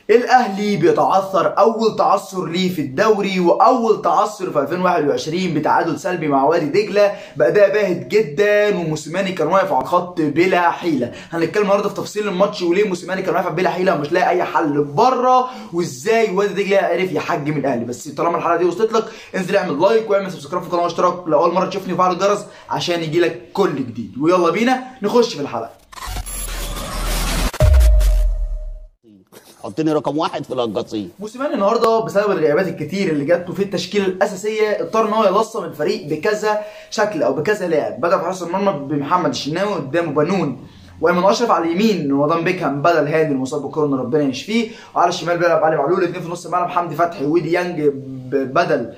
الاهلي بيتعثر اول تعثر ليه في الدوري واول تعثر في 2021 بتعادل سلبي مع وادي دجله باداء باهت جدا وموسيماني كان واقف على الخط بلا حيله هنتكلم النهارده في تفصيل الماتش وليه موسيماني كان واقف بلا حيله ومش لاقي اي حل بره وازاي وادي دجله عرف يحجم الاهلي بس طالما الحلقه دي وصلت لك انزل اعمل لايك واعمل سبسكرايب في القناه واشتراك لاول مره تشوفني وفعل الجرس عشان يجي لك كل جديد ويلا بينا نخش في الحلقه حطني رقم واحد في القصيم موسيماني النهارده بسبب الغيابات الكتير اللي جات له في التشكيله الاساسيه اضطر ان هو يلصم الفريق بكذا شكل او بكذا لاعب بدا في حراسه المرمى بمحمد الشناوي قدامه بنون وايمن اشرف على اليمين رمضان بيكهام بدل هاني المصاب بكورونا ربنا يشفيه وعلى الشمال بيلعب علي معلول الاثنين في نص الملعب حمدي فتحي ودي يانج ب- بدل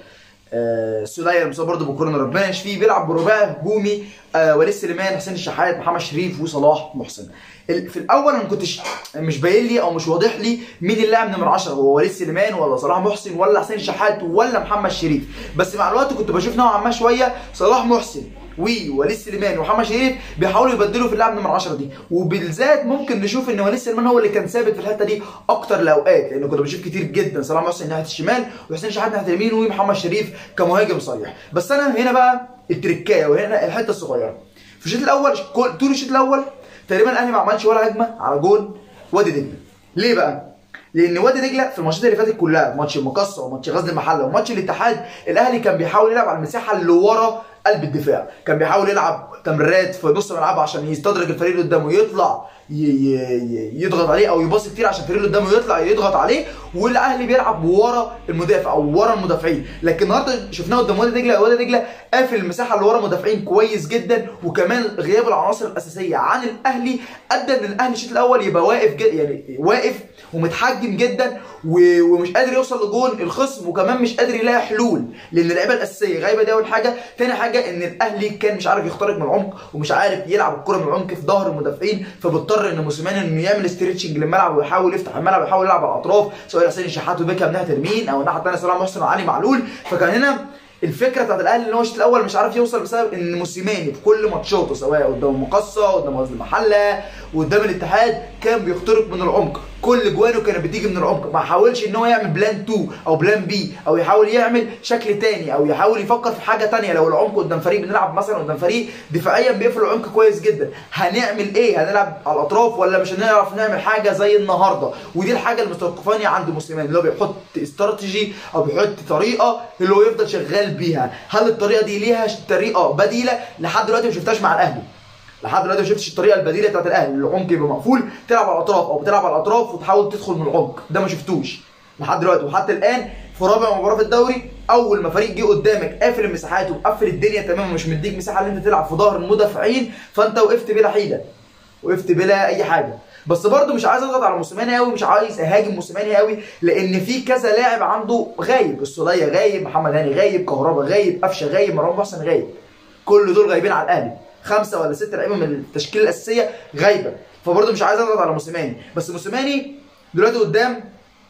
آه، سولية المصاب برضه بكورونا ربنا يشفيه بيلعب برباعي هجومي آه، وليد سليمان حسين الشحات محمد شريف وصلاح محسن ال- في الاول انا ما كنتش مش باين لي او مش واضح لي مين اللاعب نمرة 10 هو وليد سليمان ولا صلاح محسن ولا حسين الشحات ولا محمد شريف بس مع الوقت كنت بشوف نوعا ما شويه صلاح محسن ووليد سليمان ومحمد شريف بيحاولوا يبدلوا في اللاعب نمرة 10 دي وبالذات ممكن نشوف ان وليد سليمان هو اللي كان ثابت في الحته دي اكتر الاوقات لان كنت بشوف كتير جدا صلاح محسن ناحيه الشمال وحسين شحات ناحيه اليمين ومحمد شريف كمهاجم صريح بس انا هنا بقى التركايه وهنا الحته الصغيره في الشوط الاول كل- طول الشوط الاول تقريبا الاهلي ما عملش ولا هجمه على جول وادي دجله ليه بقى لان وادي دجله في الماتشات اللي فاتت كلها ماتش المقصه وماتش غزل المحله وماتش الاتحاد الاهلي كان بيحاول يلعب على المساحه اللي ورا قلب الدفاع كان بيحاول يلعب تمريرات في نص ملعبه عشان يستدرج الفريق اللي قدامه يطلع ي- ي- ي- يضغط عليه او يباصي كتير عشان الفريق اللي قدامه يطلع يضغط عليه والاهلي بيلعب ورا المدافع او ورا المدافعين لكن النهارده شفناه قدام وادي دجله وادي دجله قافل المساحه اللي ورا المدافعين كويس جدا وكمان غياب العناصر الاساسيه عن الاهلي ادى ان الاهلي الشوط الاول يبقى واقف جد يعني واقف ومتحجم جدا و- ومش قادر يوصل لجون الخصم وكمان مش قادر يلاقي حلول لان اللعيبه الاساسيه غايبه دي اول حاجه تاني حاجه ان الاهلي كان مش عارف يخترق من العمق ومش عارف يلعب الكره من العمق في ظهر المدافعين فبيضطر ان موسيماني انه يعمل ستريتشنج للملعب ويحاول يفتح الملعب ويحاول يلعب على الاطراف سواء حسين الشحات وبيكهام ناحيه اليمين او الناحيه الثانيه صلاح محسن وعلي معلول فكان هنا الفكره بتاعت الاهلي ان هو الشوط الاول مش عارف يوصل بسبب ان موسيماني في كل ماتشاته سواء قدام المقصه قدام غزل المحله قدام الاتحاد كان بيخترق من العمق كل جوانه كانت بتيجي من العمق ما حاولش ان هو يعمل بلان 2 او بلان بي او يحاول يعمل شكل تاني او يحاول يفكر في حاجه تانية لو العمق قدام فريق بنلعب مثلا قدام فريق دفاعيا بيقفل العمق كويس جدا هنعمل ايه هنلعب على الاطراف ولا مش هنعرف نعمل حاجه زي النهارده ودي الحاجه المستوقفاني عند موسيماني اللي هو بيحط استراتيجي او بيحط طريقه اللي هو يفضل شغال بيها هل الطريقه دي ليها طريقه بديله لحد دلوقتي ما شفتهاش مع الاهلي لحد دلوقتي ما شفتش الطريقه البديله بتاعت الاهلي العمق يبقى مقفول تلعب على الاطراف او بتلعب على الاطراف وتحاول تدخل من العمق ده ما شفتوش لحد دلوقتي وحتى الان في رابع مباراه في الدوري اول ما فريق جه قدامك قافل المساحات ومقفل الدنيا تماما مش مديك مساحه ان انت تلعب في ظهر المدافعين فانت وقفت بلا حيله وقفت بلا اي حاجه بس برضه مش عايز اضغط على موسيماني قوي مش عايز اهاجم موسيماني قوي لان في كذا لاعب عنده غايب السوليه غايب محمد هاني غايب كهربا غايب قفشه غايب مروان محسن غايب كل دول غايبين على الاهلي خمسه ولا ست لعيبه من التشكيله الاساسيه غايبه فبرضه مش عايز اضغط على موسيماني بس موسيماني دلوقتي قدام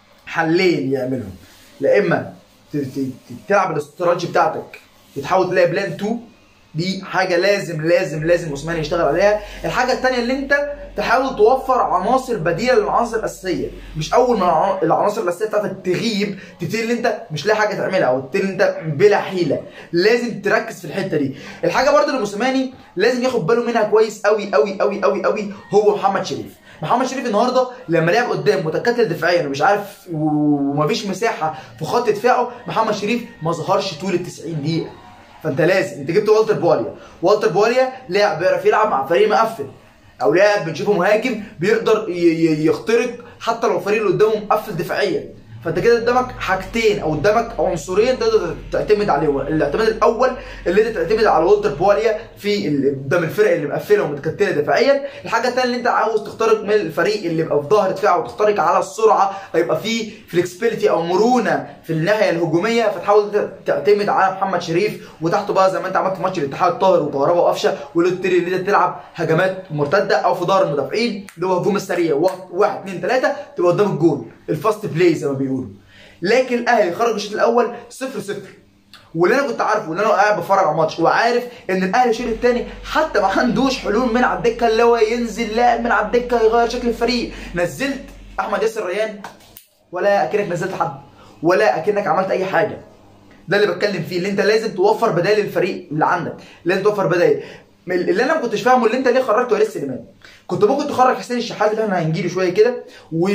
حلين يعملهم لا اما ت- ت- ت- تلعب الاستراتيجي بتاعتك تحاول تلاقي بلان 2 دي حاجه لازم لازم لازم موسيماني يشتغل عليها الحاجه الثانيه اللي انت تحاول توفر عناصر بديله للعناصر الاساسيه مش اول ما الع- العناصر الاساسيه بتاعتك تغيب تبتدي ان انت مش لاقي حاجه تعملها او تبتدي ان انت بلا حيله لازم تركز في الحته دي الحاجه برضو اللي موسيماني لازم ياخد باله منها كويس قوي قوي قوي قوي قوي هو محمد شريف محمد شريف النهارده لما لعب قدام متكتل دفاعيا ومش عارف ومفيش مساحه في خط دفاعه محمد شريف ما ظهرش طول ال 90 دقيقه فانت لازم انت جبت والتر بواليا والتر بواليا لاعب بيعرف يلعب مع فريق مقفل او لاعب بنشوفه مهاجم بيقدر ي- ي- يخترق حتى لو الفريق اللي قدامه مقفل دفاعيا فانت كده قدامك حاجتين او قدامك عنصرين تقدر تعتمد عليهم الاعتماد الاول اللي انت تعتمد على والتر بواليا في ال- قدام الفرق اللي مقفله ومتكتله دفاعيا الحاجه الثانيه اللي انت عاوز تخترق من الفريق اللي يبقى في ظهر دفاعه وتخترق على السرعه هيبقى فيه فلكسبيليتي او مرونه في الناحيه الهجوميه فتحاول ت- تعتمد على محمد شريف وتحته بقى زي ما انت عملت في ماتش الاتحاد طاهر وكهربا وقفشه واللي اللي انت تلعب هجمات مرتده او في ظهر المدافعين اللي هو الهجوم السريع واحد واحد اثنين ثلاثه تبقى قدام الجول الفاست بلاي زي ما بيقولوا لكن الاهلي خرج الشوط الاول 0 0 واللي انا كنت عارفه واللي انا قاعد بتفرج على الماتش وعارف ان الاهلي الشوط الثاني حتى ما عندوش حلول من على الدكه اللي هو ينزل لاعب من على الدكه يغير شكل الفريق نزلت احمد ياسر ريان ولا اكنك نزلت حد ولا اكنك عملت اي حاجه ده اللي بتكلم فيه اللي انت لازم توفر بدائل الفريق اللي عندك لازم توفر بدائل اللي انا ما كنتش فاهمه اللي انت ليه خرجت وليد سليمان كنت ممكن تخرج حسين الشحات اللي احنا هنجيله شويه كده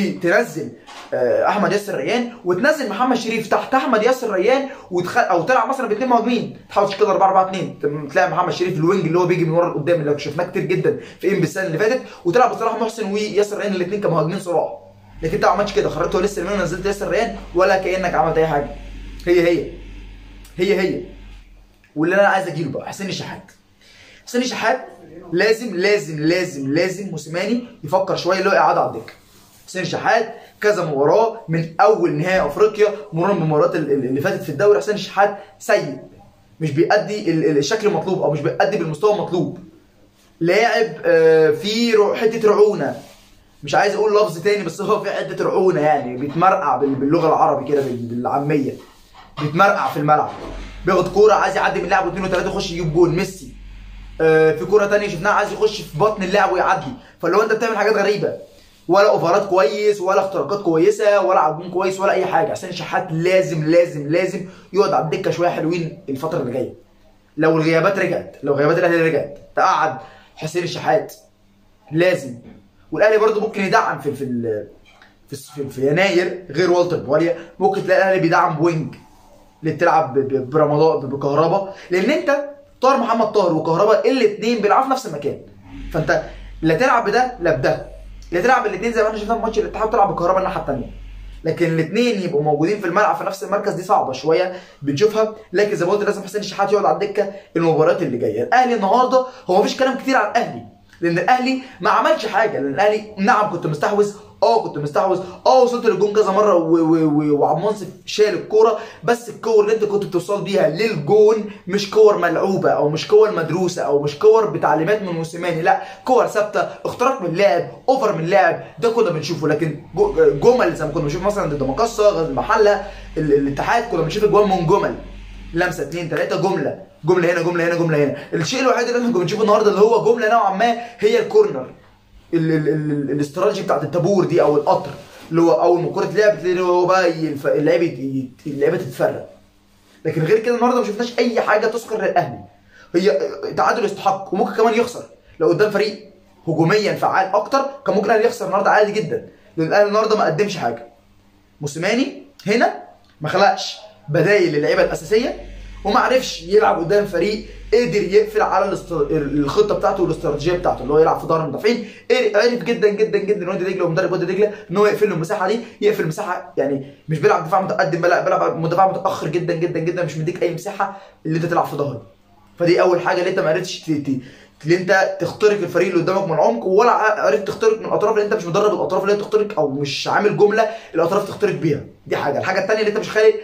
وتنزل آه، احمد ياسر ريان وتنزل محمد شريف تحت احمد ياسر ريان وتخ... او تلعب مثلا باثنين مهاجمين تحاول كده 4 4 2 تلاقي محمد شريف الوينج اللي هو بيجي من ورا لقدام اللي شفناه كتير جدا في ام السنه اللي فاتت وتلعب بصلاح محسن وياسر ريان الاثنين كمهاجمين صراع لكن انت ما عملتش كده خرجت وليد سليمان ونزلت ياسر ريان ولا كانك عملت اي حاجه هي هي هي هي واللي انا عايز اجيله بقى حسين الشحات حسين الشحات لازم لازم لازم لازم موسيماني يفكر شويه اللي هو اعاده على الدكه حسين الشحات كذا مباراه من اول نهائي افريقيا مرورا بالمباريات اللي فاتت في الدوري حسين الشحات سيء مش بيأدي الشكل المطلوب او مش بيأدي بالمستوى المطلوب لاعب آه، في حته رعونه مش عايز اقول لفظ تاني بس هو في حته رعونه يعني بيتمرقع باللغه العربي كده بالعاميه بيتمرقع في الملعب بياخد كوره عايز يعدي من لاعب واثنين وثلاثه يخش يجيب جول ميسي آه في كوره ثانيه شفناها عايز يخش في بطن اللاعب ويعدي فاللي هو انت بتعمل حاجات غريبه ولا اوفرات كويس ولا اختراقات كويسه ولا عجون كويس ولا اي حاجه حسين شحات لازم لازم لازم يقعد على الدكه شويه حلوين الفتره اللي جايه لو الغيابات رجعت لو غيابات الاهلي رجعت تقعد حسين الشحات لازم والاهلي برده ممكن يدعم في في في, في, في يناير غير والتر بواليا ممكن تلاقي الاهلي بيدعم بوينج اللي بتلعب برمضان بكهربا لان انت طاهر محمد طاهر وكهربا الاثنين بيلعبوا في نفس المكان فانت لا تلعب بده لا بده لا تلعب الاثنين زي ما احنا شفنا في ماتش الاتحاد تلعب بكهربا الناحيه الثانيه لكن الاثنين يبقوا موجودين في الملعب في نفس المركز دي صعبه شويه بنشوفها لكن زي ما قلت لازم حسين الشحات يقعد على الدكه المباريات اللي جايه الاهلي النهارده هو مفيش كلام كتير على الاهلي لان الاهلي ما عملش حاجه لان الاهلي نعم كنت مستحوذ اه كنت مستحوذ اه وصلت للجون كذا مره وعبد المنصف شال الكوره بس الكور اللي انت كنت بتوصل بيها للجون مش كور ملعوبه او مش كور مدروسه او مش كور بتعليمات من موسيماني لا كور ثابته اختراق من اللاعب اوفر من اللاعب ده كنا بنشوفه لكن جمل زي ما كنا بنشوف مثلا ضد مقصه غزل المحله الاتحاد كنا بنشوف اجوان من جمل لمسه اثنين ثلاثه جمله جمله هنا جمله هنا جمله هنا الشيء الوحيد اللي احنا كنا بنشوفه النهارده اللي هو جمله نوعا ما هي الكورنر الاستراتيجي بتاعت الطابور دي او القطر اللي هو اول ما الكوره اتلعبت اللي هو بقى اللعيبه اللعيبه تتفرق لكن غير كده النهارده ما شفناش اي حاجه تذكر للاهلي هي تعادل يستحق وممكن كمان يخسر لو قدام فريق هجوميا فعال اكتر كان ممكن الاهلي يخسر النهارده عادي جدا لان الاهلي النهارده ما قدمش حاجه موسيماني هنا ما خلقش بدايل للعيبه الاساسيه وما عرفش يلعب قدام فريق قدر يقفل على الخطه بتاعته والاستراتيجيه بتاعته اللي هو يلعب في ظهر المدافعين عرف جدا جدا جدا وادي دجله ومدرب وادي دجله ان هو يقفل له المساحه دي يقفل المساحه يعني مش بيلعب دفاع متقدم لا بيلعب مدافع متاخر جدا جدا جدا مش مديك اي مساحه اللي انت تلعب في ظهره فدي اول حاجه اللي انت ما عرفتش اللي انت تخترق الفريق اللي قدامك من عمق ولا عرفت تخترق من الاطراف اللي انت مش مدرب الاطراف اللي انت تخترق او مش عامل جمله الاطراف تخترق بيها دي حاجه الحاجه الثانيه اللي انت مش خالق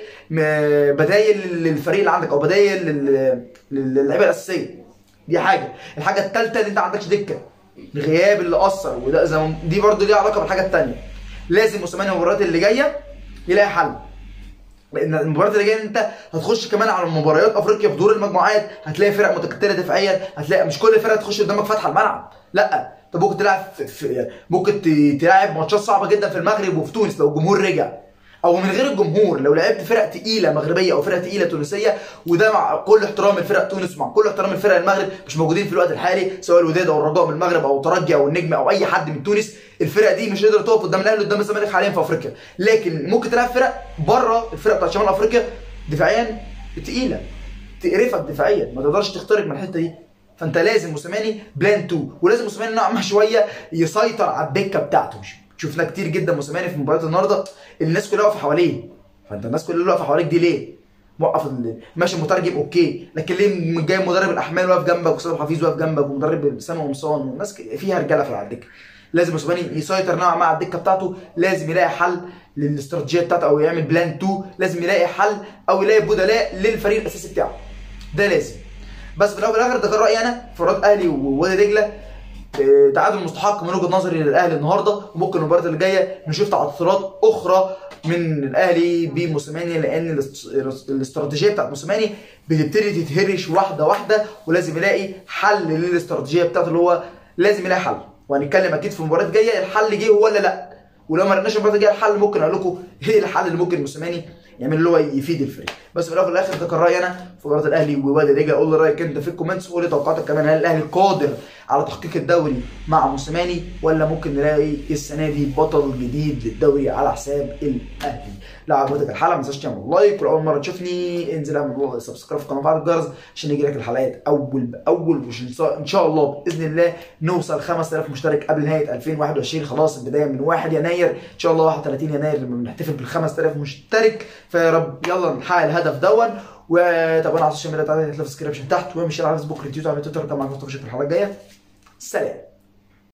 بدايل للفريق اللي عندك او بدايل للعيبه الاساسيه دي حاجه الحاجه الثالثه اللي انت ما عندكش دكه الغياب اللي اثر وده زي دي برده ليها علاقه بالحاجه الثانيه لازم موسيماني المباريات اللي جايه يلاقي حل لان المباريات اللي جايه انت هتخش كمان على مباريات افريقيا في دور المجموعات هتلاقي فرق متكتله دفاعيا هتلاقي مش كل فرقه تخش قدامك فاتحه الملعب لا انت ممكن تلعب في ممكن تلعب ماتشات صعبه جدا في المغرب وفي تونس لو الجمهور رجع او من غير الجمهور لو لعبت فرق تقيله مغربيه او فرق تقيله تونسيه وده مع كل احترام الفرق تونس ومع كل احترام الفرق المغرب مش موجودين في الوقت الحالي سواء الوداد او الرجاء من المغرب او الترجي او النجم او اي حد من تونس الفرق دي مش قادره تقف قدام الاهلي قدام الزمالك حاليا في افريقيا لكن ممكن تلعب فرق بره الفرق بتاعت شمال افريقيا دفاعيا تقيله تقرفك دفاعيا ما تقدرش تخترق من الحته دي فانت لازم موسيماني بلان 2 ولازم موسيماني نوعا ما شويه يسيطر على الدكه بتاعته شفنا كتير جدا موسيماني في مباريات النهارده الناس كلها واقفه حواليه فانت الناس كلها اللي واقفه حواليك دي ليه؟ موقف ماشي مترجم اوكي لكن ليه جاي مدرب الاحمال واقف جنبك وسام حفيظ واقف جنبك ومدرب اسامه قمصان والناس فيها رجاله في على الدكه لازم موسيماني يسيطر نوعا ما على الدكه بتاعته لازم يلاقي حل للاستراتيجيه بتاعته او يعمل بلان 2 لازم يلاقي حل او يلاقي بدلاء للفريق الاساسي بتاعه ده لازم بس في الاول والاخر ده كان رايي انا في مباراه اهلي ووادي دجله آه، تعادل مستحق من وجهه نظري للاهلي النهارده وممكن المباراه اللي جايه نشوف تعثرات اخرى من الاهلي بموسيماني لان الاستراتيجيه بتاعت موسيماني بتبتدي تتهرش واحده واحده ولازم يلاقي حل للاستراتيجيه بتاعته اللي هو لازم يلاقي حل وهنتكلم اكيد في المباراه الجايه الحل جه ولا لا ولو ما لقيناش المباراه الجايه الحل ممكن اقول لكم ايه الحل اللي ممكن موسيماني يعمل اللي هو يفيد الفريق بس في الاول وفي الاخر ده كان رايي انا في مباراه الاهلي ووادي دجله قول لي رايك انت في الكومنتس وقول لي توقعاتك كمان هل الاهلي قادر على تحقيق الدوري مع موسيماني ولا ممكن نلاقي السنه دي بطل جديد للدوري على حساب الاهلي لو عجبتك الحلقه ما تنساش تعمل لايك ولو اول مره تشوفني انزل اعمل سبسكرايب في القناه وفعل الجرس عشان يجي لك الحلقات اول باول وان شاء الله باذن الله نوصل 5000 مشترك قبل نهايه 2021 خلاص البدايه من 1 يناير ان شاء الله 31 يناير لما بنحتفل بال 5000 مشترك فيا رب يلا نحقق الهدف دون وتابعونا على السوشيال ميديا بتاعتي هتلاقي في الديسكربشن تحت وامشي على فيسبوك تويتر على تويتر كمان معاكم في الحلقه الجايه سلام